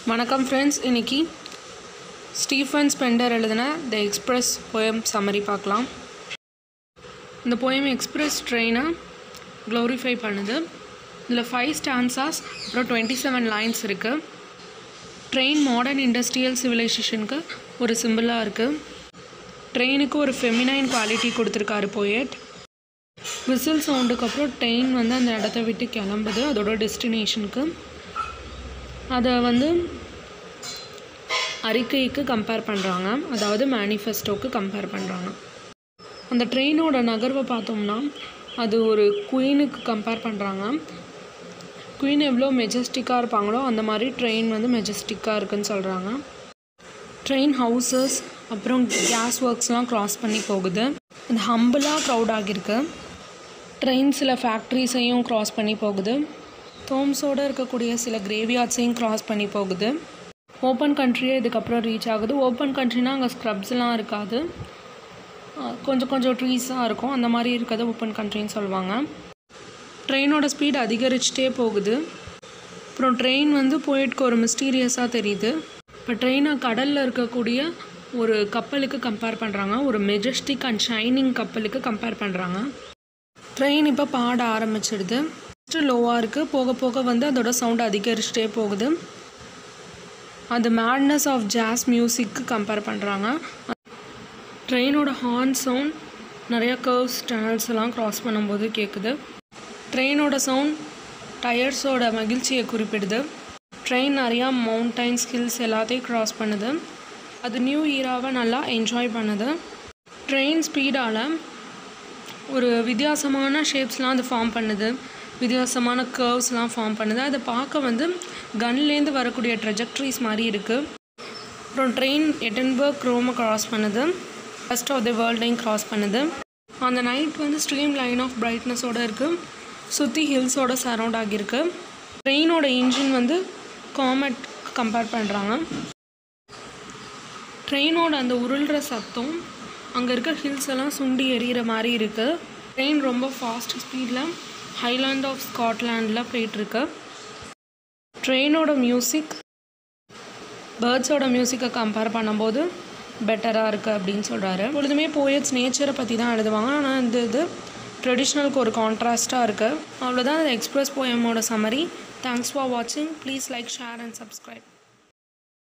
வணக்கம் ஃப்ரெண்ட்ஸ் இன்னைக்கு Stephen Splendor எழுதின த எக்ஸ்பிரஸ் போயம் சம்மரி பார்க்கலாம் இந்த போயம் எக்ஸ்பிரஸ் ட்ரெயினை க்ளோரிஃபை பண்ணுது இதில் ஃபைவ் ஸ்டான்சாஸ் அப்புறம் டுவெண்ட்டி செவன் லைன்ஸ் இருக்குது ட்ரெயின் மாடர்ன் இண்டஸ்ட்ரியல் சிவிலைசேஷனுக்கு ஒரு சிம்பிளாக இருக்குது ட்ரெயினுக்கு ஒரு ஃபெமினைன் குவாலிட்டி கொடுத்துருக்காரு போயட் விசில் சவுண்டுக்கு அப்புறம் ட்ரெயின் வந்து அந்த இடத்த விட்டு கிளம்புது அதோட டெஸ்டினேஷனுக்கு அதை வந்து அறிக்கைக்கு கம்பேர் பண்ணுறாங்க அதாவது மேனிஃபெஸ்டோக்கு கம்பேர் பண்ணுறாங்க அந்த ட்ரெயினோட நகர்வை பார்த்தோம்னா அது ஒரு குயினுக்கு கம்பேர் பண்ணுறாங்க குயின் எவ்வளோ மெஜஸ்டிக்காக இருப்பாங்களோ அந்த மாதிரி ட்ரெயின் வந்து மெஜஸ்டிக்காக இருக்குன்னு சொல்கிறாங்க ட்ரெயின் ஹவுசஸ் அப்புறம் கேஸ் ஒர்க்ஸ்லாம் க்ராஸ் பண்ணி போகுது அது ஹம்பிளாக க்ரௌட் ஆகியிருக்கு ட்ரெயின் சில ஃபேக்ட்ரிஸையும் க்ராஸ் பண்ணி போகுது தோம்ஸோடு இருக்கக்கூடிய சில கிரேவியார்ட்ஸையும் க்ராஸ் பண்ணி போகுது ஓப்பன் கண்ட்ரியே இதுக்கப்புறம் ரீச் ஆகுது ஓப்பன் கண்ட்ரினா அங்கே ஸ்க்ரப்ஸ்லாம் இருக்காது அஹ் கொஞ்சம் கொஞ்சம் ட்ரீஸாக இருக்கும் அந்த மாதிரி இருக்கிறது ஓப்பன் கண்ட்ரின்னு சொல்லுவாங்க ட்ரெயினோட ஸ்பீட் அதிகரிச்சுட்டே போகுது அப்புறம் ட்ரெயின் வந்து போயிட்டுக்கு ஒரு மிஸ்டீரியஸாக தெரியுது இப்போ ட்ரெயினை கடலில் இருக்கக்கூடிய ஒரு கப்பலுக்கு கம்பேர் பண்ணுறாங்க ஒரு மெஜஸ்டிக் அண்ட் ஷைனிங் கப்பலுக்கு கம்பேர் பண்ணுறாங்க ட்ரெயின் இப்போ பாட ஆரம்பிச்சிடுது ஃபஸ்ட்டு லோவாக இருக்குது போக போக வந்து அதோட சவுண்ட் அதிகரிச்சுட்டே போகுது அது மேட்னஸ் ஆஃப் ஜாஸ் மியூசிக்கு கம்பேர் பண்ணுறாங்க ட்ரெயினோட ஹார்ன் சவுண்ட் நிறைய கர்வ்ஸ் டனல்ஸ் எல்லாம் க்ராஸ் பண்ணும்போது கேட்குது ட்ரெயினோட சவுண்ட் டயர்ஸோட மகிழ்ச்சியை குறிப்பிடுது ட்ரெயின் நிறையா மவுண்டைன்ஸ் ஹில்ஸ் எல்லாத்தையும் க்ராஸ் பண்ணுது அது நியூ ஈராவை நல்லா என்ஜாய் பண்ணுது ட்ரெயின் ஸ்பீடால் ஒரு வித்தியாசமான ஷேப்ஸ்லாம் அது ஃபார்ம் பண்ணுது வித்தியாசமான கர்வ்ஸ்லாம் ஃபார்ம் பண்ணுது அதை பார்க்க வந்து கன்லேருந்து வரக்கூடிய ட்ரெஜெக்ட்ரிஸ் மாதிரி இருக்குது அப்புறம் ட்ரெயின் எட்டன்பர்க் ரோமை க்ராஸ் பண்ணுது ஃபஸ்ட் ஆஃப் த வேர்ல்டையும் க்ராஸ் பண்ணுது அந்த நைட் வந்து ஸ்ட்ரீம் லைன் ஆஃப் பிரைட்னஸோடு இருக்குது சுற்றி ஹில்ஸோட சரௌண்ட் ஆகியிருக்கு ட்ரெயினோட இன்ஜின் வந்து காமெட் கம்பேர் பண்ணுறாங்க ட்ரெயினோட அந்த உருள்ற சத்தம் அங்கே இருக்க ஹில்ஸ் எல்லாம் சுண்டி எறிகிற மாதிரி இருக்குது ட்ரெயின் ரொம்ப ஃபாஸ்ட் ஸ்பீடில் ஹைலாண்ட் ஆஃப் ஸ்காட்லாண்டில் போயிட்டுருக்கு ட்ரெயினோட மியூசிக் பேர்ட்ஸோட மியூசிக்கை கம்பேர் பண்ணும்போது பெட்டராக இருக்குது அப்படின்னு சொல்கிறாரு பொழுதுமே போயட்ஸ் நேச்சரை பற்றி தான் எழுதுவாங்க ஆனால் இந்த இது ட்ரெடிஷ்னலுக்கு ஒரு கான்ட்ராஸ்ட்டாக இருக்குது அவ்வளோதான் இந்த எக்ஸ்பிரஸ் போயமோட சம்மரி தேங்க்ஸ் ஃபார் வாட்சிங் please like share and subscribe